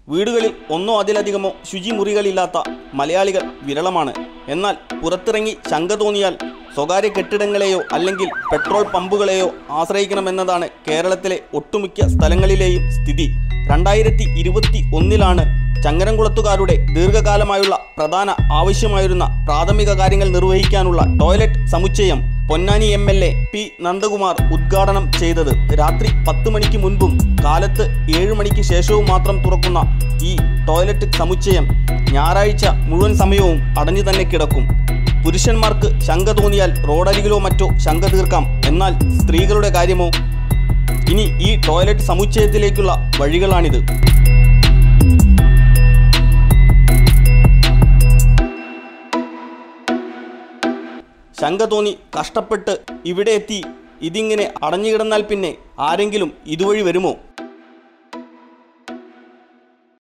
വീടുകളിൽ ഒന്നോ അതിലധികമോ ശുചിമുറികളില്ലാത്ത മലയാളികൾ വിരളമാണ് എന്നാൽ പുറത്തിറങ്ങി ശങ്ക തോന്നിയാൽ സ്വകാര്യ കെട്ടിടങ്ങളെയോ അല്ലെങ്കിൽ പെട്രോൾ പമ്പുകളെയോ ആശ്രയിക്കണമെന്നതാണ് കേരളത്തിലെ ഒട്ടുമിക്ക സ്ഥലങ്ങളിലെയും സ്ഥിതി രണ്ടായിരത്തി ഇരുപത്തി ഒന്നിലാണ് ചങ്ങരംകുളത്തുകാരുടെ ദീർഘകാലമായുള്ള പ്രധാന ആവശ്യമായിരുന്ന പ്രാഥമിക കാര്യങ്ങൾ നിർവഹിക്കാനുള്ള ടോയ്ലറ്റ് സമുച്ചയം Ponnani M L A P Nandakumar ഉദ്ഘാടനം ചെയ്തത് രാത്രി പത്ത് മണിക്ക് മുൻപും കാലത്ത് ഏഴ് മണിക്ക് ശേഷവും മാത്രം തുറക്കുന്ന ഈ ടോയ്ലറ്റ് സമുച്ചയം ഞായറാഴ്ച മുഴുവൻ സമയവും അടഞ്ഞു തന്നെ കിടക്കും പുരുഷന്മാർക്ക് ശങ്ക തോന്നിയാൽ റോഡരികിലോ മറ്റോ ശങ്ക തീർക്കാം എന്നാൽ സ്ത്രീകളുടെ കാര്യമോ ഇനി ഈ ടോയ്ലറ്റ് സമുച്ചയത്തിലേക്കുള്ള വഴികളാണിത് ശങ്ക തോന്നി കഷ്ടപ്പെട്ട് ഇവിടെ എത്തി ഇതിങ്ങനെ അടഞ്ഞുകിടന്നാൽ പിന്നെ ആരെങ്കിലും ഇതുവഴി വരുമോ